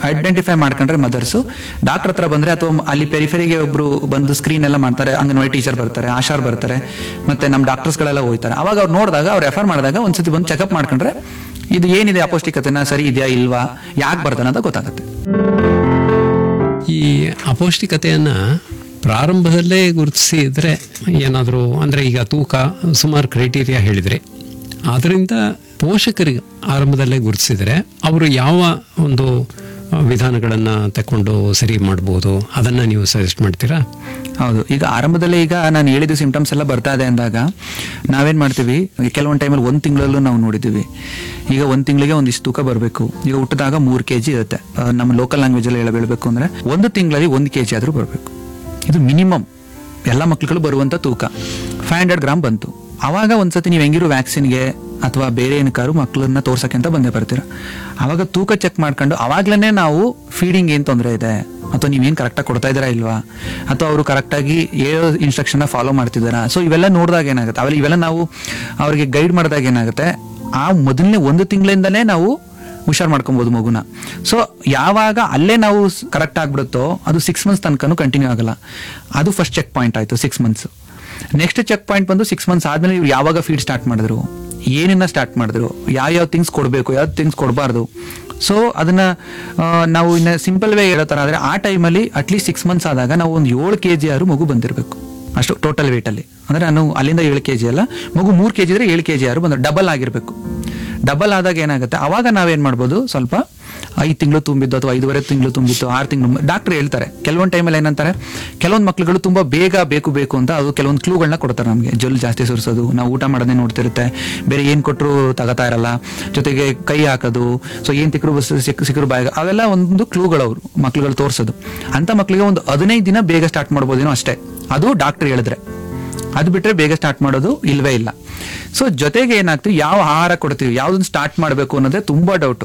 Identify ಮಾಡ್ಕೊಂಡ್ರೆ mother's doctor ಹತ್ರ ಬಂದ್ರೆ ಅಥವಾ ಅಲ್ಲಿ ಪೆರಿಫೆರಿಗೆ ಒಬ್ರು ಬಂದು ಸ್ಕ್ರೀನ್ ಎಲ್ಲ ಮಾಡ್ತಾರೆ ಅಂಗನವಾಡಿ ಟೀಚರ್ ಬರ್ತಾರೆ ಆಶಾರ್ ಬರ್ತಾರೆ ಮತ್ತೆ ನಮ್ಮ ಡಾಕ್ಟರ್ಸ್ ಗಳೆಲ್ಲ ಹೋಗ್ತಾರೆ ಅವಾಗ ಅವ್ರು ನೋಡಿದಾಗ ಅವ್ರು ರೆಫರ್ ಮಾಡಿದಾಗ ಒಂದ್ಸತಿ ಬಂದು ಚೆಕಪ್ ಮಾಡ್ಕೊಂಡ್ರೆ ಇದು ಏನಿದೆ ಅಪೌಷ್ಟಿಕತೆನ ಸರಿ ಇದೆಯಾ ಇಲ್ವಾ ಯಾಕೆ ಬರ್ತಾನೆ ಅಂತ ಗೊತ್ತಾಗುತ್ತೆ ಈ ಅಪೌಷ್ಟಿಕತೆಯನ್ನ ಪ್ರಾರಂಭದಲ್ಲೇ ಗುರುತಿಸಿದ್ರೆ ಏನಾದರೂ ಅಂದರೆ ಈಗ ತೂಕ ಸುಮಾರು ಕ್ರೈಟೀರಿಯಾ ಹೇಳಿದ್ರಿ ಅದರಿಂದ ಪೋಷಕರಿಗೆ ಆರಂಭದಲ್ಲೇ ಗುರುತಿಸಿದ್ರೆ ಅವರು ಯಾವ ಒಂದು ವಿಧಾನಗಳನ್ನು ತಕೊಂಡು ಸರಿ ಮಾಡ್ಬೋದು ಅದನ್ನು ನೀವು ಸಜೆಸ್ಟ್ ಮಾಡ್ತೀರಾ ಹೌದು ಈಗ ಆರಂಭದಲ್ಲಿ ಈಗ ನಾನು ಹೇಳಿದ ಸಿಂಪ್ಟಮ್ಸ್ ಎಲ್ಲ ಬರ್ತಾ ಇದೆ ಅಂದಾಗ ನಾವೇನ್ ಮಾಡ್ತೀವಿ ಕೆಲವೊಂದು ಟೈಮಲ್ಲಿ ಒಂದು ತಿಂಗಳಲ್ಲೂ ನಾವು ನೋಡಿದ್ದೀವಿ ಈಗ ಒಂದು ತಿಂಗಳಿಗೆ ಒಂದಿಷ್ಟು ತೂಕ ಬರಬೇಕು ಈಗ ಹುಟ್ಟಿದಾಗ ಮೂರು ಕೆ ಜಿ ಇರುತ್ತೆ ಆ, ನಮ್ಮ ಲೋಕಲ್ ಲ್ಯಾಂಗ್ವೇಜ್ ಅಲ್ಲಿ ಹೇಳಬೇಕು ಅಂದ್ರೆ ಒಂದು ತಿಂಗಳಲ್ಲಿ ಒಂದು ಕೆ ಜಿ ಆದರೂ ಬರಬೇಕು ಇದು ಮಿನಿಮಮ್ ಎಲ್ಲ ಮಕ್ಳುಗಳು ಬರುವಂತ ತೂಕ ಫೈವ್ ಹಂಡ್ರೆಡ್ ಗ್ರಾಮ್ ಬಂತು ಅವಾಗ ಒಂದ್ಸತಿ ನೀವು ಹೆಂಗಿರೋ ವ್ಯಾಕ್ಸಿನ್ಗೆ ಅಥವಾ ಬೇರೆ ಏನಕ್ಕಾದ್ರು ಮಕ್ಕಳನ್ನ ತೋರ್ಸಕ್ಕೆ ಅಂತ ಬಂದೇ ಬರ್ತೀರಾ ಅವಾಗ ತೂಕ ಚೆಕ್ ಮಾಡ್ಕೊಂಡು ಅವಾಗ್ಲೇ ನಾವು ಫೀಡಿಂಗ್ ಏನ್ ತೊಂದರೆ ಇದೆ ಅಥವಾ ನೀವೇನು ಕರೆಕ್ಟಾಗಿ ಕೊಡ್ತಾ ಇದ್ದೀರಾ ಇಲ್ವಾ ಅಥವಾ ಅವರು ಕರೆಕ್ಟಾಗಿ ಹೇಳೋ ಇನ್ಸ್ಟ್ರಕ್ಷನ್ ಫಾಲೋ ಮಾಡ್ತಿದ್ದಾರಾ ಸೊ ಇವೆಲ್ಲ ನೋಡಿದಾಗ ಏನಾಗುತ್ತೆ ಅವೆಲ್ಲ ಇವೆಲ್ಲ ನಾವು ಅವ್ರಿಗೆ ಗೈಡ್ ಮಾಡಿದಾಗ ಏನಾಗುತ್ತೆ ಆ ಮೊದಲನೇ ಒಂದು ತಿಂಗಳಿಂದನೇ ನಾವು ಹುಷಾರ್ ಮಾಡ್ಕೊಬೋದು ಮಗುನ ಸೊ ಯಾವಾಗ ಅಲ್ಲೇ ನಾವು ಕರೆಕ್ಟ್ ಆಗ್ಬಿಡುತ್ತೋ ಅದು ಸಿಕ್ಸ್ ಮಂತ್ಸ್ ತನಕನೂ ಕಂಟಿನ್ಯೂ ಆಗಲ್ಲ ಅದು ಫಸ್ಟ್ ಚೆಕ್ ಪಾಯಿಂಟ್ ಆಯ್ತು six months next check point ಬಂದು ಸಿಕ್ಸ್ ಮಂತ್ಸ್ ಆದ್ಮೇಲೆ ಇವ್ರು ಯಾವಾಗ ಫೀಡ್ ಸ್ಟಾರ್ಟ್ ಮಾಡಿದ್ರು ಏನನ್ನ ಸ್ಟಾರ್ಟ್ ಮಾಡಿದ್ರು ಯಾವ ಯಾವ ಥಿಂಗ್ಸ್ ಕೊಡಬೇಕು ಯಾವ ಥಿಂಗ್ಸ್ ಕೊಡಬಾರ್ದು ಸೊ ಅದನ್ನ ಆ, ನಾವು ಇನ್ನು ಸಿಂಪಲ್ ವೇ ಹೇಳೋ ಥರ ಆದರೆ ಆ ಟೈಮಲ್ಲಿ ಅಟ್ಲೀಸ್ಟ್ ಸಿಕ್ಸ್ ಮಂತ್ಸ್ ಆದಾಗ ನಾವು ಒಂದು ಏಳು ಕೆ ಜಿ ಆರು ಮಗು ಬಂದಿರಬೇಕು ಅಷ್ಟು ಟೋಟಲ್ ವೇಟಲ್ಲಿ ಅಂದರೆ ನಾನು ಅಲ್ಲಿಂದ ಏಳು ಕೆ ಜಿ ಅಲ್ಲ ಮಗು ಮೂರು ಕೆ ಜಿ ಇದ್ರೆ ಏಳು ಕೆ ಜಿ ಆರು ಬಂದ ಡಬಲ್ ಆಗಿರಬೇಕು ಡಬಲ್ ಆದಾಗ ಏನಾಗುತ್ತೆ ಅವಾಗ ನಾವೇನು ಮಾಡ್ಬೋದು ಸ್ವಲ್ಪ ಐದು ತಿಂಗಳು ತುಂಬಿದ್ದು ಅಥವಾ ಐದುವರೆ ತಿಂಗಳು ತುಂಬಿತ್ತು ಆರು ತಿಂಗಳು ಡಾಕ್ಟರ್ ಹೇಳ್ತಾರೆ ಕೆಲವೊಂದು ಟೈಮಲ್ಲಿ ಏನಂತಾರೆ ಕೆಲವೊಂದು ಮಕ್ಳುಗಳು ತುಂಬಾ ಬೇಗ ಬೇಕು ಬೇಕು ಅಂತ ಅದು ಕೆಲವೊಂದು ಕ್ಲೂಗಳನ್ನ ಕೊಡ್ತಾರೆ ನಮಗೆ ಜೊಲ್ ಜಾಸ್ತಿ ಸುರಿಸೋದು ನಾವು ಊಟ ಮಾಡೋದೇ ನೋಡ್ತಿರುತ್ತೆ ಬೇರೆ ಏನು ಕೊಟ್ಟರು ತಗೋತಾ ಇರಲ್ಲ ಜೊತೆಗೆ ಕೈ ಹಾಕೋದು ಸೊ ಏನು ತಿಕ್ಕರು ಸಿಕ್ಕ ಸಿಕ್ಕರು ಬಾಯಿಗೆ ಅವೆಲ್ಲ ಒಂದು ಕ್ಲೂಗಳು ಅವರು ಮಕ್ಳುಗಳು ತೋರಿಸೋದು ಅಂತ ಮಕ್ಳಿಗೆ ಒಂದು ಹದಿನೈದು ದಿನ ಬೇಗ ಸ್ಟಾರ್ಟ್ ಮಾಡ್ಬೋದೇನೋ ಅಷ್ಟೇ ಅದು ಡಾಕ್ಟರ್ ಹೇಳಿದ್ರೆ ಅದು ಬಿಟ್ರೆ ಬೇಗ ಸ್ಟಾರ್ಟ್ ಮಾಡೋದು ಇಲ್ವೇ ಇಲ್ಲ ಸೊ ಜೊತೆಗೆ ಏನಾಗ್ತದೆ ಯಾವ ಆಹಾರ ಕೊಡ್ತೀವಿ ಯಾವ್ದನ್ನ ಸ್ಟಾರ್ಟ್ ಮಾಡಬೇಕು ಅನ್ನೋದೇ ತುಂಬಾ ಡೌಟು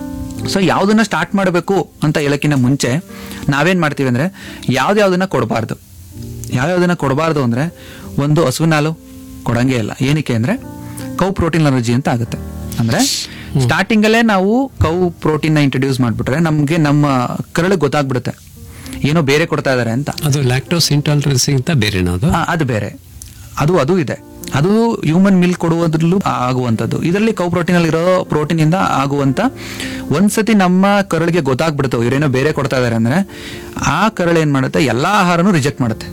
ಸೊ ಯಾವ್ದನ್ನ ಸ್ಟಾರ್ಟ್ ಮಾಡಬೇಕು ಅಂತ ಹೇಳಕ್ಕಿಂತ ಮುಂಚೆ ನಾವೇನ್ ಮಾಡ್ತೀವಿ ಅಂದ್ರೆ ಯಾವ್ದ್ಯಾವ್ದನ್ನ ಕೊಡಬಾರ್ದು ಯಾವ್ಯಾವ್ದನ್ನ ಕೊಡಬಾರ್ದು ಅಂದ್ರೆ ಒಂದು ಹಸುವಿನ ಹಾಲು ಕೊಡಂಗೇ ಇಲ್ಲ ಏನಕ್ಕೆ ಅಂದ್ರೆ ಕೌ ಪ್ರೋಟೀನ್ ಅಲರ್ಜಿ ಅಂತ ಆಗುತ್ತೆ ಅಂದ್ರೆ ಸ್ಟಾರ್ಟಿಂಗ್ ಅಲ್ಲೇ ನಾವು ಕೌ ಪ್ರೋಟೀನ್ ನ ಇಂಟ್ರೊಡ್ಯೂಸ್ ಮಾಡ್ಬಿಟ್ರೆ ನಮ್ಗೆ ನಮ್ಮ ಕರಳು ಗೊತ್ತಾಗ್ಬಿಡುತ್ತೆ ಏನೋ ಬೇರೆ ಕೊಡ್ತಾ ಇದಾರೆ ಅಂತ ಅದು ಲ್ಯಾಕ್ಟೋಸ್ ಇಂಟಾಲರೆನ್ಸಿ ಅಂತ ಬೇರೆನಾ ಅದು ಆ, ಅದು ಬೇರೆ ಅದು ಅದು ಇದೆ ಅದು ಹ್ಯೂಮನ್ ಮಿಲ್ಕ್ ಕೊಡುವುದ್ರಲ್ಲೂ ಆಗುವಂಥದ್ದು ಇದರಲ್ಲಿ ಕೌ ಪ್ರೋಟೀನ್ ಅಲ್ಲಿ ಇರೋ ಪ್ರೋಟೀನ್ ಇಂದ ಆಗುವಂತ ಒಂದ್ಸತಿ ನಮ್ಮ ಕರಳಿಗೆ ಗೊತ್ತಾಗ್ಬಿಡುತ್ತೆ ಇವರೇನೋ ಬೇರೆ ಕೊಡ್ತಾ ಇದಾರೆ ಅಂದ್ರೆ ಆ ಕರಳು ಏನ್ ಮಾಡುತ್ತೆ ಎಲ್ಲಾ ಆಹಾರನೂ ರಿಜೆಕ್ಟ್ ಮಾಡುತ್ತೆ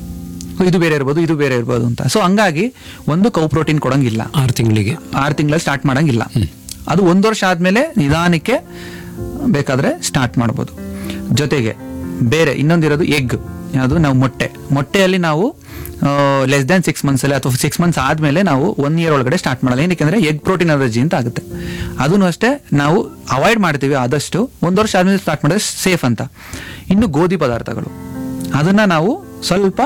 ಸೊ ಇದು ಬೇರೆ ಇರ್ಬೋದು ಇದು ಬೇರೆ ಇರ್ಬೋದು ಅಂತ ಸೊ ಹಂಗಾಗಿ ಒಂದು ಕೌ ಪ್ರೋಟೀನ್ ಕೊಡಂಗಿಲ್ಲ ಆರು ತಿಂಗಳಿಗೆ ಆರು ತಿಂಗಳಲ್ಲಿ ಸ್ಟಾರ್ಟ್ ಮಾಡಂಗಿಲ್ಲ ಅದು ಒಂದು ವರ್ಷ ಆದ್ಮೇಲೆ ನಿಧಾನಕ್ಕೆ ಬೇಕಾದ್ರೆ ಸ್ಟಾರ್ಟ್ ಮಾಡ್ಬೋದು ಜೊತೆಗೆ ಬೇರೆ ಇನ್ನೊಂದಿರೋದು ಎಗ್ ಯಾವುದು ನಾವು ಮೊಟ್ಟೆ ಮೊಟ್ಟೆಯಲ್ಲಿ ನಾವು ಲೆಸ್ ದ್ಯಾನ್ ಸಿಕ್ಸ್ ಮಂತ್ಸ್ ಅಲ್ಲಿ ಅಥವಾ ಸಿಕ್ಸ್ ಮಂತ್ಸ್ ಆದ್ಮೇಲೆ ನಾವು ಒನ್ ಇಯರ್ ಒಳಗಡೆ ಸ್ಟಾರ್ಟ್ ಮಾಡಲ್ಲ ಏನಕ್ಕೆ ಎಗ್ ಪ್ರೋಟೀನ್ ಅಲರ್ಜಿ ಅಂತ ಆಗುತ್ತೆ ಅದನ್ನು ಅಷ್ಟೇ ನಾವು ಅವಾಯ್ಡ್ ಮಾಡ್ತೀವಿ ಆದಷ್ಟು ಒಂದು ವರ್ಷ ಆದ್ಮೇಲೆ ಸ್ಟಾರ್ಟ್ ಮಾಡಿದ್ರೆ ಸೇಫ್ ಅಂತ ಇನ್ನು ಗೋಧಿ ಪದಾರ್ಥಗಳು ಅದನ್ನ ನಾವು ಸ್ವಲ್ಪ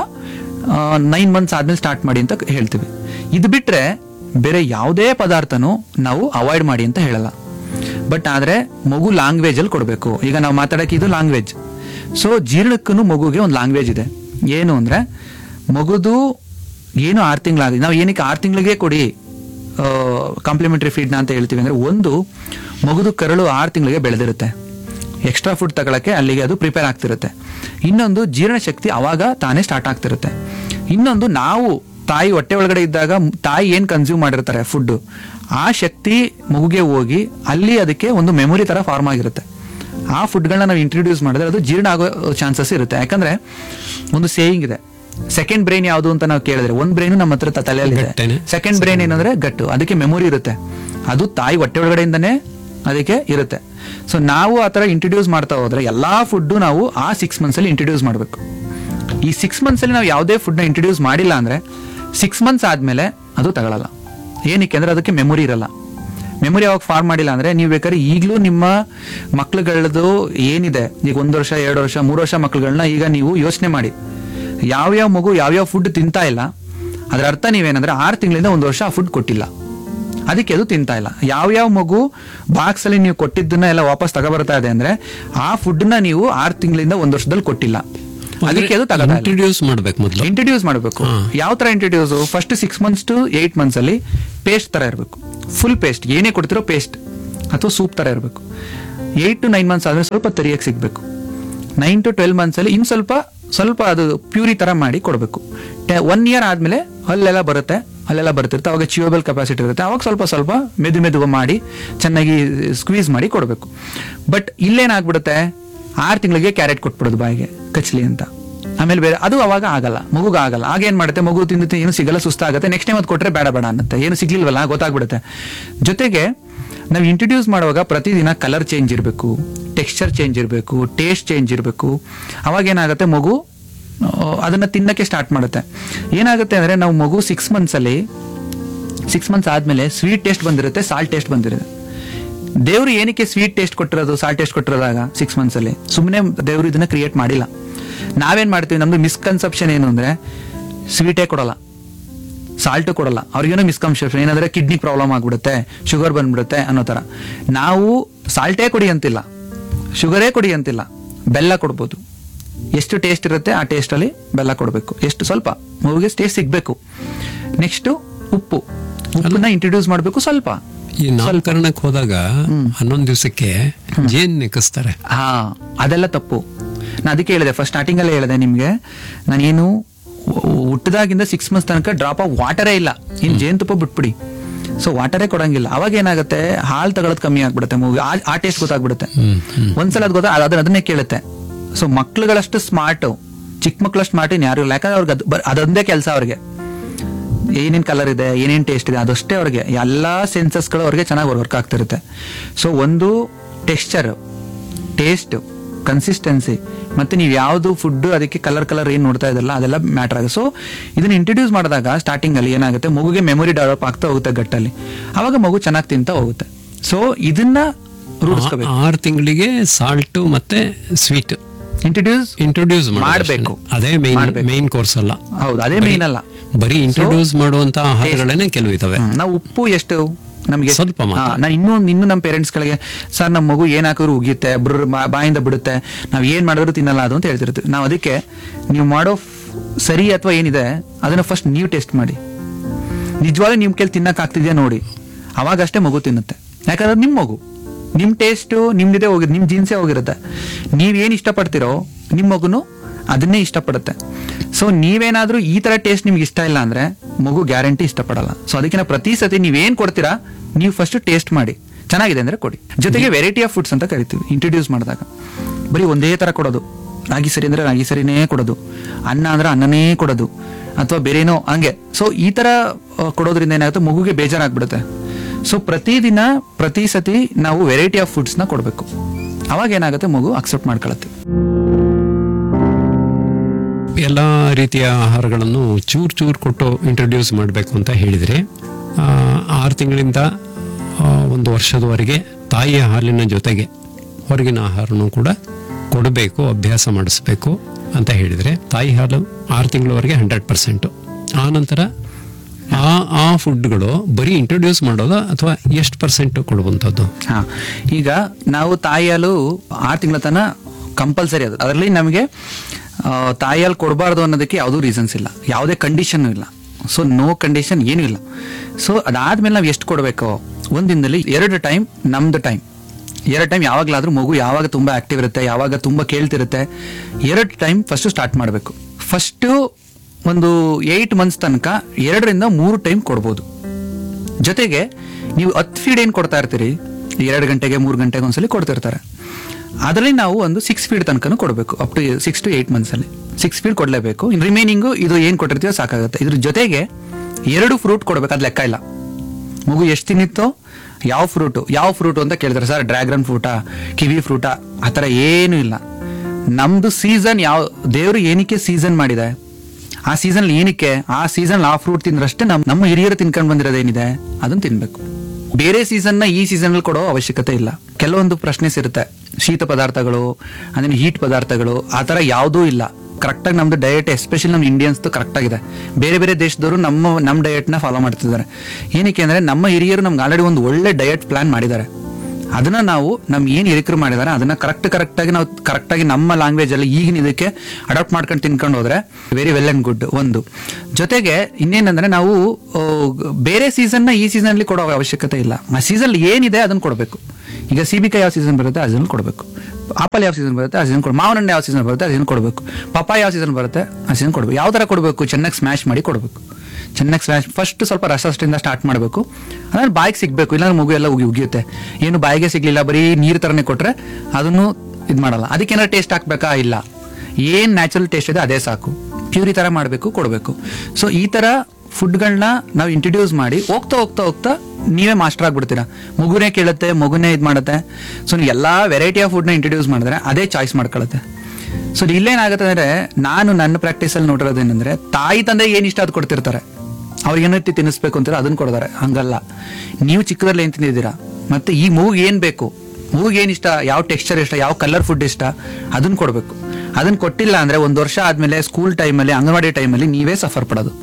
ನೈನ್ ಮಂತ್ಸ್ ಆದ್ಮೇಲೆ ಸ್ಟಾರ್ಟ್ ಮಾಡಿ ಅಂತ ಹೇಳ್ತೀವಿ ಇದು ಬಿಟ್ರೆ ಬೇರೆ ಯಾವುದೇ ಪದಾರ್ಥನೂ ನಾವು ಅವಾಯ್ಡ್ ಮಾಡಿ ಅಂತ ಹೇಳಲ್ಲ ಬಟ್ ಆದ್ರೆ ಮಗು ಲ್ಯಾಂಗ್ವೇಜ್ ಅಲ್ಲಿ ಕೊಡಬೇಕು ಈಗ ನಾವು ಮಾತಾಡಕ್ಕೆ ಇದು ಲ್ಯಾಂಗ್ವೇಜ್ ಸೊ ಜೀರ್ಣಕ್ಕೂ ಮಗುಗೆ ಒಂದು ಲ್ಯಾಂಗ್ವೇಜ್ ಇದೆ ಏನು ಅಂದ್ರೆ ಮಗುದು ಏನು ಆರು ತಿಂಗಳಾಗಿದೆ ನಾವು ಏನಕ್ಕೆ ಆರು ತಿಂಗಳಿಗೆ ಕೊಡಿ ಕಾಂಪ್ಲಿಮೆಂಟರಿ ಫೀಡ್ನ ಅಂತ ಹೇಳ್ತೀವಿ ಅಂದ್ರೆ ಒಂದು ಮಗುದು ಕರಳು ಆರು ತಿಂಗಳಿಗೆ ಬೆಳೆದಿರುತ್ತೆ ಎಕ್ಸ್ಟ್ರಾ ಫುಡ್ ತಗೊಳಕ್ಕೆ ಅಲ್ಲಿಗೆ ಅದು ಪ್ರಿಪೇರ್ ಆಗ್ತಿರುತ್ತೆ ಇನ್ನೊಂದು ಜೀರ್ಣಶಕ್ತಿ ಅವಾಗ ತಾನೇ ಸ್ಟಾರ್ಟ್ ಆಗ್ತಿರುತ್ತೆ ಇನ್ನೊಂದು ನಾವು ತಾಯಿ ಹೊಟ್ಟೆ ಒಳಗಡೆ ಇದ್ದಾಗ ಮ್- ತಾಯಿ ಏನ್ ಕನ್ಸ್ಯೂಮ್ ಮಾಡಿರ್ತಾರೆ ಫುಡ್ ಆ ಶಕ್ತಿ ಮಗುಗೆ ಹೋಗಿ ಅಲ್ಲಿ ಅದಕ್ಕೆ ಒಂದು ಮೆಮೊರಿ ತರ ಫಾರ್ಮ್ ಆಗಿರುತ್ತೆ ಆ ಫುಡ್ಗಳನ್ನ ನಾವು ಇಂಟ್ರೊಡ್ಯೂಸ್ ಮಾಡಿದ್ರೆ ಅದು ಜೀರ್ಣ ಆಗೋ ಚಾನ್ಸಸ್ ಇರುತ್ತೆ ಯಾಕಂದ್ರೆ ಒಂದು ಸೇಯಿಂಗ್ ಇದೆ ಸೆಕೆಂಡ್ ಬ್ರೈನ್ ಯಾವುದು ಅಂತ ನಾವು ಕೇಳಿದ್ರೆ ಒಂದ್ ಬ್ರೈನ್ ನಮ್ಮ ಹತ್ರ ತ- ತಲೆಯಲ್ಲಿದೆ ಗಟ್ಟೆನೆ. ಸೆಕೆಂಡ್ ಬ್ರೈನ್ ಏನಂದ್ರೆ ಗಟ್ಟು ಅದಕ್ಕೆ ಮೆಮೊರಿ ಇರುತ್ತೆ ಅದು ತಾಯಿ ಹೊಟ್ಟೆ ಒಳಗಡೆಯಿಂದನೇ ಅದಕ್ಕೆ ಇರುತ್ತೆ ಸೊ ನಾವು ಆ ಥರ ಇಂಟ್ರೊಡ್ಯೂಸ್ ಮಾಡ್ತಾ ಹೋದ್ರೆ ಎಲ್ಲಾ ಫುಡ್ ನಾವು ಆ ಸಿಕ್ಸ್ ಮಂತ್ಸ್ ಅಲ್ಲಿ ಇಂಟ್ರೊಡ್ಯೂಸ್ ಮಾಡಬೇಕು ಈ ಸಿಕ್ಸ್ ಮಂತ್ಸ್ ಅಲ್ಲಿ ನಾವು ಯಾವುದೇ ಫುಡ್ನ ಇಂಟ್ರೊಡ್ಯೂಸ್ ಮಾಡಿಲ್ಲ ಅಂದ್ರೆ ಸಿಕ್ಸ್ ಮಂತ್ಸ್ ಆದ್ಮೇಲೆ ಅದು ತಗೊಳಲ್ಲ ಏನಕ್ಕೆ ಅಂದ್ರೆ ಅದಕ್ಕೆ ಮೆಮೊರಿ ಇರಲ್ಲ ಮೆಮೊರಿ ಯಾವಾಗ ಫಾರ್ಮ್ ಮಾಡಿಲ್ಲ ಅಂದ್ರೆ ನೀವು ಬೇಕಾದ್ರೆ ಈಗಲೂ ನಿಮ್ಮ ಮಕ್ಳುಗಳದ್ದು ಏನಿದೆ ಈಗ ಒಂದು ವರ್ಷ ಎರಡು ವರ್ಷ ಮೂರು ವರ್ಷ ಮಕ್ಳುಗಳನ್ನ ಈಗ ನೀವು ಯೋಚನೆ ಮಾಡಿ ಯಾವ್ಯಾವ ಮಗು ಯಾವ್ಯಾವ ಫುಡ್ ತಿಂತಾ ಇಲ್ಲ ಅದರ ಅರ್ಥ ನೀವೇನಂದ್ರೆ ಆರು ತಿಂಗಳಿಂದ ಒಂದು ವರ್ಷ ಆ ಫುಡ್ ಕೊಟ್ಟಿಲ್ಲ ಅದಕ್ಕೆ ಅದು ತಿಂತಾ ಇಲ್ಲ ಯಾವ್ಯಾವ ಮಗು ಬಾಕ್ಸ್ ಅಲ್ಲಿ ನೀವು ಕೊಟ್ಟಿದ್ದನ್ನ ಎಲ್ಲ ವಾಪಸ್ ತಗೊಬರ್ತಾ ಇದೆ ಅಂದ್ರೆ ಆ ಫುಡ್ನ ನೀವು ಆರು ತಿಂಗಳಿಂದ ಒಂದು ವರ್ಷದಲ್ಲಿ ಕೊಟ್ಟಿಲ್ಲ ಅದಕ್ಕೆ ಅದು ತಗೋತಾ ಇಲ್ಲ ಇಂಟ್ರೊಡ್ಯೂಸ್ ಮಾಡ್ಬೇಕು ಮೊದಲು ಇಂಟ್ರೊಡ್ಯೂಸ್ ಮಾಡಬೇಕು ಯಾವ ತರ introduce first six months to eight months ಅಲ್ಲಿ ಪೇಸ್ಟ್ ತರ ಇರಬೇಕು ಫುಲ್ ಪೇಸ್ಟ್ ಏನೇ ಕೊಡ್ತಿರೋ ಪೇಸ್ಟ್ ಅಥವಾ ಸೂಪ್ ತರ ಇರಬೇಕು ಏಯ್ಟ್ ಟು ನೈನ್ ಮಂತ್ಸ್ ಆದ್ರೆ ಸ್ವಲ್ಪ ತರಿಯಕ್ಕೆ ಸಿಗ್ಬೇಕು ನೈನ್ ಟು ಟ್ವೆಲ್ ಮಂತ್ಸ್ ಅಲ್ಲಿ ಇನ್ ಸ್ವಲ್ಪ ಸ್ವಲ್ಪ ಅದು ಪ್ಯೂರಿ ತರ ಮಾಡಿ ಕೊಡಬೇಕು ಒನ್ ಇಯರ್ ಆದ್ಮೇಲೆ ಅಲ್ಲೆಲ್ಲ ಬರುತ್ತೆ ಅಲ್ಲೆಲ್ಲ ಬರ್ತಿರುತ್ತೆ ಅವಾಗ ಚಿಯೋಬಲ್ ಕೆಪಾಸಿಟಿ ಇರುತ್ತೆ ಅವಾಗ ಸ್ವಲ್ಪ ಸ್ವಲ್ಪ ಮೆದು ಮೆದುವ ಮಾಡಿ ಚೆನ್ನಾಗಿ ಸ್ಕ್ವೀಸ್ ಮಾಡಿ ಕೊಡಬೇಕು ಬಟ್ ಇಲ್ಲೇನಾಗ್ಬಿಡುತ್ತೆ ಆರು ತಿಂಗಳಿಗೆ ಕ್ಯಾರೆಟ್ ಕೊಟ್ಬಿಡೋದು ಬಾಯಿಗೆ ಕಚ್ಲಿ ಅಂತ ಆಮೇಲೆ ಬೇರೆ ಅದು ಅವಾಗ ಆಗಲ್ಲ ಮಗುಗ ಆಗಲ್ಲ ಆಗ ಏನ್ ಮಾಡುತ್ತೆ ಮಗು ತಿಂದು ತಿಂದು ಏನು ಸಿಗಲ್ಲ ಸುಸ್ತಾಗುತ್ತೆ ನೆಕ್ಸ್ಟ್ ಟೈಮ್ ಅದು ಕೊಟ್ರೆ ಬೇಡ ಬೇಡ ಅನ್ನತ್ತೆ ಏನು ಸಿಗ್ಲಿಲ್ವಲ್ಲ ಗೊತ್ತಾಗ್ಬಿಡುತ್ತೆ ಜೊತೆಗೆ ನಾವು ಇಂಟ್ರೊಡ್ಯೂಸ್ ಮಾಡುವಾಗ ಪ್ರತಿದಿನ ಕಲರ್ ಚೇಂಜ್ ಇರಬೇಕು ಟೆಕ್ಸ್ಚರ್ ಚೇಂಜ್ ಇರಬೇಕು ಟೇಸ್ಟ್ ಚೇಂಜ್ ಇರಬೇಕು ಅವಾಗ ಏನಾಗುತ್ತೆ ಮಗು ಆ, ಅದನ್ನ ತಿನ್ನಕ್ಕೆ ಸ್ಟಾರ್ಟ್ ಮಾಡುತ್ತೆ ಏನಾಗುತ್ತೆ ಅಂದ್ರೆ ನಾವು ಮಗು ಸಿಕ್ಸ್ ಮಂತ್ಸ್ ಅಲ್ಲಿ ಸಿಕ್ಸ್ ಮಂತ್ಸ್ ಆದ್ಮೇಲೆ ಸ್ವೀಟ್ ಟೇಸ್ಟ್ ಬಂದಿರುತ್ತೆ ಸಾಲ್ಟ್ ಟೇಸ್ಟ್ ಬಂದಿರುತ್ತೆ ದೇವ್ರು ಏನಕ್ಕೆ ಸ್ವೀಟ್ ಟೇಸ್ಟ್ ಕೊಟ್ಟಿರೋದು ಸಾಲ್ಟ್ ಟೇಸ್ಟ್ ಕೊಟ್ಟಿರೋದಾಗ ಸಿಕ್ಸ್ ಮಂತ್ಸ್ ಅಲ್ಲಿ ಸುಮ್ಮನೆ ದೇವ್ರು ಇದನ್ನ ಕ್ರಿಯೇಟ್ ಮಾಡಿಲ್ಲ ನಾವೇನ್ ಮಾಡ್ತೀವಿ ನಮ್ದು ಮಿಸ್ಕನ್ಸೆಪ್ಷನ್ ಏನು ಅಂದ್ರೆ ಸ್ವೀಟೇ ಕೊಡಲ್ಲ ಸಾಲ್ಟ್ ಕೊಡಲ್ಲ ಅವ್ರಿಗೇನೋ ಮಿಸ್ಕನ್ಸೆಪ್ಷನ್ ಏನಂದ್ರೆ ಕಿಡ್ನಿ ಪ್ರಾಬ್ಲಮ್ ಆಗ್ಬಿಡುತ್ತೆ ಶುಗರ್ ಬಂದ್ಬಿಡುತ್ತೆ ಅನ್ನೋ ತರ ನಾವು ಸಾಲ್ಟೇ ಕೊಡಿ ಅಂತಿಲ್ಲ ಶುಗರೇ ಕೊಡಿ ಅಂತಿಲ್ಲ ಬೆಲ್ಲ ಕೊಡ್ಬೋದು ಎಷ್ಟು ಟೇಸ್ಟ್ ಇರುತ್ತೆ ಆ ಟೇಸ್ಟ್ ಅಲ್ಲಿ ಬೆಲ್ಲ ಕೊಡಬೇಕು ಎಷ್ಟು ಸ್ವಲ್ಪ ಮಗುಗೆ ಟೇಸ್ಟ್ ಸಿಗ್ಬೇಕು ನೆಕ್ಸ್ಟ್ ಉಪ್ಪು ಉಪ್ಪನ್ನ ಇಂಟ್ರೊಡ್ಯೂಸ್ ಮಾಡಬೇಕು ಸ್ವಲ್ಪ ಈ ನಾಮಕರಣಕ್ಕೆ ಹೋದಾಗ ಹನ್ನೊಂದು ದಿವಸಕ್ಕೆ ಜೇನ್ ನೆಕ್ಕಿಸ್ತಾರೆ ಹಾ ಅದೆಲ್ಲ ತಪ್ಪು ನಾ ಅದಕ್ಕೆ ಹೇಳಿದೆ ಫಸ್ಟ್ ಸ್ಟಾರ್ಟಿಂಗ್ ಅಲ್ಲೇ ಹೇಳಿದೆ ನಿಮ್ಗೆ ನಾನೇನು ಹುಟ್ಟದಾಗಿಂದ ಸಿಕ್ಸ್ ಮಂತ್ಸ್ ತನಕ ಡ್ರಾಪ್ ಆಫ್ ವಾಟರೇ ಇಲ್ಲ ಇನ್ ಜೇನುತುಪ್ಪ ಬಿಟ್ಬಿಡಿ ಸೊ ವಾಟರೇ ಕೊಡಂಗಿಲ್ಲ ಅವಾಗ ಏನಾಗುತ್ತೆ ಹಾಲು ತಗೊಳೋದು ಕಮ್ಮಿ ಆಗ್ಬಿಡುತ್ತೆ ಮೂವಿ ಆ ಟೇಸ್ಟ್ ಗೊತ್ತಾಗ್ಬಿಡುತ್ತೆ ಹ್ಮ್ ಹ್ಮ್ ಒಂದ್ಸಲ ಅದು ಗೊತ್ತಾ ಅದನ್ನ ಅದನ್ನೇ ಕೇಳುತ್ತೆ ಸೊ ಮಕ್ಳುಗಳಷ್ಟು ಸ್ಮಾರ್ಟ್ ಚಿಕ್ಕ ಮಕ್ಳಷ್ಟು ಸ್ಮಾರ್ಟ್ ಇನ್ ಯಾರು ಇಲ್ಲ ಯಾಕಂದ್ರೆ ಅವ್ರಿಗೆ ಅದು ಬರ್- ಅದೊಂದೇ ಕೆಲಸ ಅವ್ರಿಗೆ ಏನೇನ್ ಕಲರ್ ಇದೆ ಏನೇನ್ ಟೇಸ್ಟ್ ಇದೆ ಅದಷ್ಟೇ ಅವ್ರಿಗೆ ಎಲ್ಲಾ ಸೆನ್ಸಸ್ಗಳು ಅವ್ರಿಗೆ ಚೆನ್ನಾಗಿ ವರ್ಕ್ ಆಗ್ತಿರುತ್ತೆ ಸೊ ಒಂದು ಟೆಕ್ಸ್ಚರ್ ಟೇಸ್ಟ್ ಕನ್ಸಿಸ್ಟೆನ್ಸಿ ಮತ್ತೆ ನೀವು ಯಾವ್ದು ಫುಡ್ ಅದಕ್ಕೆ ಕಲರ್ ಕಲರ್ ಏನ್ ನೋಡ್ತಾ ಇದಲ್ಲ ಅದೆಲ್ಲ ಮ್ಯಾಟರ್ ಆಗುತ್ತೆ ಸೊ ಇದನ್ನ ಇಂಟ್ರೊಡ್ಯೂಸ್ ಮಾಡಿದಾಗ ಸ್ಟಾರ್ಟಿಂಗ್ ಅಲ್ಲಿ ಏನಾಗುತ್ತೆ ಮಗುಗೆ ಮೆಮೊರಿ ಡೆವಲಪ್ ಆಗ್ತಾ ಹೋಗುತ್ತೆ ಗಟ್ಟಲ್ಲಿ ಅವಾಗ ಮಗು ಚೆನ್ನಾಗಿ ತಿಂತಾ ಹೋಗುತ್ತೆ ಸೊ ಇದನ್ನ ರೂಢಿಸ್ಕೋಬೇಕು ಆರು ತಿಂಗಳಿಗೆ ಸಾಲ್ಟ್ ಮತ್ತೆ ಸ್ವೀಟ್ ಇಂಟ್ರೊಡ್ಯೂಸ್ ಇಂಟ್ರೊಡ್ಯೂಸ್ ಮಾಡ್ಬೇಕು. ಅದೇ ಮೇನ್ ಮಾಡ್ಬೇಕು. ಮೇನ್ ಕೋರ್ಸ್ ಅಲ್ಲ ಹೌದು ಅದೇ ಮೇನ್ ಅಲ್ಲ ಬರೀ ಇಂಟ್ರೊಡ್ಯೂಸ್ ಮಾಡುವಂತ ಆಹಾರಗಳೇನೆ ಕೆಲವು ಇದಾವೆ ಹ್ಮ್, ನಾವು ಉಪ್ಪು ಎಷ್ಟು ನಮಗೆ ಸ್ವಲ್ಪ ಮಾತ್ರ. ನಾನು ಇನ್ನೂ ಇನ್ನು ನಮ್ಮ ಪೇರೆಂಟ್ಸ್ ಗಳಿಗೆ ಸರ್ ನಮ್ಮ ಮಗು ಏನ್ ಹಾಕಿದ್ರು ಉಗಿಯುತ್ತೆ ಬ್ರ ಬಾ- ಬಾಯಿಂದ ಬಿಡುತ್ತೆ ನಾವ್ ಏನ್ ಮಾಡಿದ್ರು ತಿನ್ನಲ್ಲ ಅದು ಅಂತ ಹೇಳ್ತಿರ್ತೀವಿ ನಾವು ಅದಕ್ಕೆ ನೀವು ಮಾಡೋ ಫ್- ಸರಿ ಅಥವಾ ಏನಿದೆ ಅದನ್ನ ಫಸ್ಟ್ ನೀವು ಟೆಸ್ಟ್ ಮಾಡಿ ನಿಜವಾಗ್ಲೂ ನಿಮ್ ಕೈಲಿ ತಿನ್ನಕ್ ಆಗ್ತಿದ್ಯಾ ನೋಡಿ ಅವಾಗಷ್ಟೇ ಮಗು ತಿನ್ನುತ್ತೆ ಯಾಕಂದ್ರೆ ನಿಮ್ ಮಗು ನಿಮ್ ಟೇಸ್ಟ್ ನಿಮ್ದಿದೆ ಹೋಗಿದ್ ನಿಮ್ ಜೀನ್ಸೇ ಹೋಗಿರುತ್ತೆ ನೀವ್ ಏನ್ ಇಷ್ಟಪಡ್ತಿರೋ ನಿಮ್ ಮಗುನು ಅದನ್ನೇ ಇಷ್ಟಪಡುತ್ತೆ ಸೊ ನೀವೇನಾದ್ರೂ ಈ ತರ ಟೇಸ್ಟ್ ನಿಮ್ಗೆ ಇಷ್ಟ ಇಲ್ಲ ಅಂದ್ರೆ ಮಗು ಗ್ಯಾರಂಟಿ ಇಷ್ಟಪಡಲ್ಲ ಸೊ ಅದಕ್ಕೆ ನಾವು ಪ್ರತಿ ಸತಿ ನೀವೇನ್ ಕೊಡ್ತೀರಾ ನೀವು ಫಸ್ಟ್ ಟೇಸ್ಟ್ ಮಾಡಿ ಚೆನ್ನಾಗಿದೆ ಅಂದ್ರೆ ಕೊಡಿ ಜೊತೆಗೆ ವೆರೈಟಿ ಆಫ್ ಫುಡ್ಸ್ ಅಂತ ಕರಿತೀವಿ ಇಂಟ್ರೊಡ್ಯೂಸ್ ಮಾಡಿದಾಗ ಬರೀ ಒಂದೇ ತರ ಕೊಡೋದು ರಾಗಿ ಸರಿ ಅಂದ್ರೆ ರಾಗಿ ಸರಿನೇ ಕೊಡೋದು ಅನ್ನ ಅಂದ್ರೆ ಅನ್ನನೇ ಕೊಡೋದು ಅಥವಾ ಬೇರೇನೋ ಹಂಗೆ ಸೊ ಈ ತರ ಆ, ಕೊಡೋದ್ರಿಂದ ಏನಾಗುತ್ತೆ ಮಗುಗೆ ಬೇಜಾರಾಗ್ಬಿಡುತ್ತೆ ಸೊ ಪ್ರತಿದಿನ ಪ್ರತಿ ಸತಿ ನಾವು ವೆರೈಟಿ ಆಫ್ ಫುಡ್ಸ್ ನ ಕೊಡಬೇಕು ಅವಾಗ ಏನಾಗುತ್ತೆ ಮಗು ಅಕ್ಸೆಪ್ಟ್ ಮಾಡ್ಕೊಳತ್ತೆ ಎಲ್ಲ ರೀತಿಯ ಆಹಾರಗಳನ್ನು ಚೂರ್ ಚೂರ್ ಕೊಟ್ಟು ಇಂಟ್ರೊಡ್ಯೂಸ್ ಮಾಡಬೇಕು ಅಂತ ಹೇಳಿದ್ರೆ ಆರು ತಿಂಗಳಿಂದ ಆ, ಒಂದು ವರ್ಷದವರೆಗೆ ತಾಯಿಯ ಹಾಲಿನ ಜೊತೆಗೆ ಹೊರಗಿನ ಆಹಾರನೂ ಕೂಡ ಕೊಡಬೇಕು ಅಭ್ಯಾಸ ಮಾಡಿಸ್ಬೇಕು ಅಂತ ಹೇಳಿದ್ರೆ ತಾಯಿ ಹಾಲು ಆರು ತಿಂಗಳವರೆಗೆ ಹಂಡ್ರೆಡ್ ಪರ್ಸೆಂಟು ಆ ನಂತರ ಆ ಆ ಫುಡ್ಗಳು ಬರೀ ಇಂಟ್ರೊಡ್ಯೂಸ್ ಮಾಡೋದು ಅಥವಾ ಎಷ್ಟು ಪರ್ಸೆಂಟ್ ಕೊಡುವಂಥದ್ದು ಹಾ ಈಗ ನಾವು ತಾಯಿ ಹಾಲು ಆರು ತಿಂಗಳ ತನ ಕಂಪಲ್ಸರಿ ಅದು ಅದರಲ್ಲಿ ನಮಗೆ ಆ, ತಾಯಿ ಹಾಲು ಕೊಡಬಾರ್ದು ಅನ್ನೋದಕ್ಕೆ ಯಾವುದೂ ರೀಸನ್ಸ್ ಇಲ್ಲ ಯಾವುದೇ ಕಂಡೀಷನ್ ಇಲ್ಲ ಸೊ ನೋ ಕಂಡೀಷನ್ ಏನೂ ಇಲ್ಲ ಸೊ ಅದಾದ್ಮೇಲೆ ನಾವು ಎಷ್ಟು ಕೊಡಬೇಕು ಒಂದ್ ದಿನದಲ್ಲಿ ಎರಡು ಟೈಮ್ ನಮ್ದು ಟೈಮ್ ಎರಡು ಟೈಮ್ ಯಾವಾಗಲಾದ್ರೂ ಮಗು ಯಾವಾಗ ತುಂಬಾ ಆಕ್ಟಿವ್ ಇರುತ್ತೆ ಯಾವಾಗ ತುಂಬಾ ಕೇಳ್ತಿರುತ್ತೆ ಎರಡು ಟೈಮ್ ಫಸ್ಟ್ ಸ್ಟಾರ್ಟ್ ಮಾಡಬೇಕು ಫಸ್ಟ್ ಒಂದು ಏಯ್ಟ್ ಮಂತ್ಸ್ ತನಕ ಎರಡರಿಂದ ಮೂರು ಟೈಮ್ ಕೊಡ್ಬೋದು ಜೊತೆಗೆ ನೀವು ಹತ್ತು ಫೀಡ್ ಏನು ಕೊಡ್ತಾ ಇರ್ತೀರಿ ಎರಡು ಗಂಟೆಗೆ ಮೂರು ಗಂಟೆಗೆ ಒಂದ್ಸಲಿ ಕೊಡ್ತಿರ್ತಾರೆ ಅದರಲ್ಲಿ ನಾವು ಒಂದು ಸಿಕ್ಸ್ ಫೀಡ್ ತನಕನೂ ಕೊಡಬೇಕು up to six to eight months ಅಲ್ಲಿ ಸಿಕ್ಸ್ ಫೀಡ್ ಕೊಡಲೇಬೇಕು ಇನ್ ರಿಮೈನಿಂಗು ಇದು ಏನು ಕೊಟ್ಟಿರ್ತೀವೋ ಸಾಕಾಗುತ್ತೆ ಇದ್ರ ಜೊತೆಗೆ ಎರಡು ಫ್ರೂಟ್ ಕೊಡ್ಬೇಕು ಅದು ಲೆಕ್ಕ ಇಲ್ಲ ಮಗು ಎಷ್ಟು ತಿನ್ನಿತ್ತೋ ಯಾವ ಫ್ರೂಟು ಯಾವ ಫ್ರೂಟು ಅಂತ ಕೇಳ್ತಾರೆ ಸರ್ ಡ್ರ್ಯಾಗನ್ ಫ್ರೂಟಾ ಕಿವಿ ಫ್ರೂಟಾ ಆ ಥರ ಏನೂ ಇಲ್ಲ ನಮ್ದು ಸೀಸನ್ ಯಾವ ದೇವರು ಏನಕ್ಕೆ ಸೀಸನ್ ಮಾಡಿದೆ ಆ ಸೀಸನ್ ಏನಕ್ಕೆ ಆ ಸೀಸನ್ ಆ ಫ್ರೂಟ್ ತಿಂದ್ರಷ್ಟೇ ನಮ್ ನಮ್ಮ ಹಿರಿಯರು ತಿನ್ಕೊಂಡು ಬಂದಿರೋದೇನಿದೆ ಅದನ್ನ ತಿನ್ಬೇಕು ಬೇರೆ ಸೀಸನ್ ನ ಈ ಸೀಸನ್ ಅಲ್ಲಿ ಕೊಡೋ ಅವಶ್ಯಕತೆ ಇಲ್ಲ ಕೆಲವೊಂದು ಪ್ರಶ್ನೆಸ್ ಇರುತ್ತೆ ಶೀತ ಪದಾರ್ಥಗಳು ಅಂದ್ರೆ ಹೀಟ್ ಪದಾರ್ಥಗಳು ಆ ತರ ಯಾವುದೂ ಇಲ್ಲ ಕರೆಕ್ಟಾಗಿ ನಮ್ದು ಡಯಟ್ ಎಸ್ಪೆಷಲಿ ನಮ್ಮ ಇಂಡಿಯನ್ಸ್ ಕರೆಕ್ಟ್ ಆಗಿದೆ ಬೇರೆ ಬೇರೆ ದೇಶದವರು ನಮ್ಮ ನಮ್ಮ ಡಯಟ್ ನ ಫಾಲೋ ಮಾಡ್ತಿದ್ದಾರೆ ಏನಕ್ಕೆ ಅಂದ್ರೆ ನಮ್ಮ ಹಿರಿಯರು ನಮ್ಗೆ ಆಲ್ರೆಡಿ ಒಂದು ಒಳ್ಳೆ ಡಯಟ್ ಪ್ಲಾನ್ ಮಾಡಿದ್ದಾರೆ ಅದನ್ನ ನಾವು ನಮ್ ಏನ್ ಹಿರಿಕರು ಮಾಡಿದಾರೆ ಅದನ್ನ ಕರೆಕ್ಟ್ ಕರೆಕ್ಟ್ ಆಗಿ ನಾವು ಕರೆಕ್ಟ್ ಆಗಿ ನಮ್ಮ ಲ್ಯಾಂಗ್ವೇಜ್ ಅಲ್ಲಿ ಈಗಿನ ಇದಕ್ಕೆ ಅಡಾಪ್ಟ್ ಮಾಡ್ಕೊಂಡು ತಿನ್ಕೊಂಡು ಹೋದ್ರೆ ವೆರಿ ವೆಲ್ ಅಂಡ್ ಗುಡ್ ಒಂದು ಜೊತೆಗೆ ಇನ್ನೇನಂದ್ರೆ ನಾವು ಆ, ಬೇರೆ ಸೀಸನ್ ನ ಈ ಸೀಸನ್ ಅಲ್ಲಿ ಕೊಡೋ ಅವಶ್ಯಕತೆ ಇಲ್ಲ ಆ ಸೀಸನ್ ಏನಿದೆ ಅದನ್ನ ಕೊಡಬೇಕು ಈಗ ಸಿಬಿಕಾಯಿ ಯಾವ ಸೀಸನ್ ಬರುತ್ತೆ ಆ ಸೀಸನ್ ಕೊಡಬೇಕು ಆಪಲ್ ಯಾವ ಸೀಸನ್ ಬರುತ್ತೆ ಆ ಸೀಸನ್ ಕೊಡ ಮಾವಿನ ಹಣ್ಣು ಯಾವ ಸೀಸನ್ ಬರುತ್ತೆ ಆ ಸೀಸನ್ ಕೊಡಬೇಕು ಪಪ್ಪಾಯ ಯಾವ ಸೀಸನ್ ಬರುತ್ತೆ ಆ ಸೀಸನ್ ಕೊಡಬೇಕು ಯಾವ ತರ ಕೊಡಬೇಕು ಚೆನ್ನಾಗಿ ಸ್ಮ್ಯಾಶ್ ಮಾಡಿ ಕೊಡಬೇಕು ಚೆನ್ನಾಗಿ ಸ್ಮ್ಯಾಶ್ ಫಸ್ಟ್ ಸ್ವಲ್ಪ ರಸಷ್ಟಿಂದ ಸ್ಟಾರ್ಟ್ ಮಾಡಬೇಕು ಆಮೇಲೆ ಬಾಯಿಗೆ ಸಿಗ್ಬೇಕು ಇಲ್ಲಾಂದ್ರೆ ಮಗು ಎಲ್ಲ ಉಗಿ ಉಗಿಯುತ್ತೆ ಏನು ಬಾಯಿಗೆ ಸಿಗ್ಲಿಲ್ಲ ಬರೀ ನೀರು ತರನೇ ಕೊಟ್ರೆ ಅದನ್ನು ಇದು ಮಾಡಲ್ಲ ಅದಕ್ಕೆ ಏನಾದ್ರು ಟೇಸ್ಟ್ ಹಾಕ್ಬೇಕಾ ಇಲ್ಲ ಏನ್ ನ್ಯಾಚುರಲ್ ಟೇಸ್ಟ್ ಇದೆ ಅದೇ ಸಾಕು ಪ್ಯೂರಿ ತರ ಮಾಡಬೇಕು ಕೊಡಬೇಕು ಸೊ ಈ ತರ ಫುಡ್ಗಳನ್ನ ನಾವು ಇಂಟ್ರಡ್ಯೂಸ್ ಮಾಡಿ ಹೋಗ್ತಾ ಹೋಗ್ತಾ ಹೋಗ್ತಾ ನೀವೇ ಮಾಸ್ಟರ್ ಆಗ್ಬಿಡ್ತೀರಾ ಮಗುನೇ ಕೇಳುತ್ತೆ ಮಗುನೇ ಇದು ಮಾಡುತ್ತೆ ಸೊ ನೀವು ಎಲ್ಲಾ ವೆರೈಟಿ ಆಫ್ ಫುಡ್ನ ಇಂಟ್ರಡ್ಯೂಸ್ ಮಾಡಿದ್ರೆ ಅದೇ ಚಾಯ್ಸ್ ಮಾಡ್ಕೊಳ್ಳುತ್ತೆ ಸೊ ಇಲ್ಲೇನಾಗುತ್ತೆ ಅಂದ್ರೆ ನಾನು ನನ್ನ ಪ್ರಾಕ್ಟೀಸ್ ಅಲ್ಲಿ ನೋಡಿರೋದೇನೆಂದ್ರೆ ತಾಯಿ ತಂದೆ ಏನ್ ಇಷ್ಟ ಅದು ಕೊಡ್ತಿರ್ತಾರೆ ಅವ್ರಿಗೆ ಏನೋ ರೀತಿ ತಿನ್ನಿಸ್ಬೇಕು ಅಂತಾರೆ ಅದನ್ನ ಕೊಡ್ತಾರೆ ಹಂಗಲ್ಲ ನೀವು ಚಿಕ್ಕದ್ರಲ್ಲಿ ಏನ್ ತಿಂದಿದ್ದೀರಾ ಮತ್ತೆ ಈ ಮೂಗ್ ಏನ್ ಬೇಕು ಮೂಗ್ ಏನ್ ಇಷ್ಟ ಯಾವ ಟೆಕ್ಸ್ಚರ್ ಇಷ್ಟ ಯಾವ ಕಲರ್ ಫುಡ್ ಇಷ್ಟ ಅದನ್ನ ಕೊಡ್ಬೇಕು ಅದನ್ನ ಕೊಟ್ಟಿಲ್ಲ ಅಂದ್ರೆ ಒಂದ್ ವರ್ಷ ಆದ್ಮೇಲೆ ಸ್ಕೂಲ್ ಟೈಮಲ್ಲಿ ಅಂಗನವಾಡಿ ಟೈಮಲ್ಲಿ ನೀವೇ ಸಫರ್ ಪಡೋದು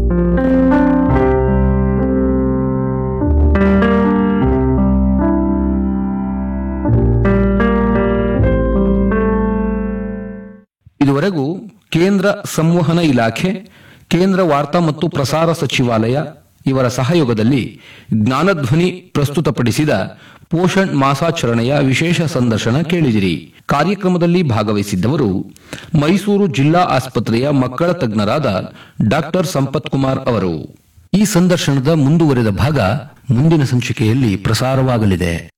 ಇದುವರೆಗೂ ಕೇಂದ್ರ ಸಂವಹನ ಇಲಾಖೆ ಕೇಂದ್ರ ವಾರ್ತಾ ಮತ್ತು ಪ್ರಸಾರ ಸಚಿವಾಲಯ ಇವರ ಸಹಯೋಗದಲ್ಲಿ ಜ್ಞಾನಧ್ವನಿ ಪ್ರಸ್ತುತಪಡಿಸಿದ ಪೋಷಣ್ ಮಾಸಾಚರಣೆಯ ವಿಶೇಷ ಸಂದರ್ಶನ ಕೇಳಿದಿರಿ ಕಾರ್ಯಕ್ರಮದಲ್ಲಿ ಭಾಗವಹಿಸಿದ್ದವರು ಮೈಸೂರು ಜಿಲ್ಲಾ ಆಸ್ಪತ್ರೆಯ ಮಕ್ಕಳ ತಜ್ಞರಾದ ಡಾಕ್ಟರ್ ಸಂಪತ್ ಕುಮಾರ್ ಅವರು ಈ ಸಂದರ್ಶನದ ಮುಂದುವರೆದ ಭಾಗ ಮುಂದಿನ ಸಂಚಿಕೆಯಲ್ಲಿ ಪ್ರಸಾರವಾಗಲಿದೆ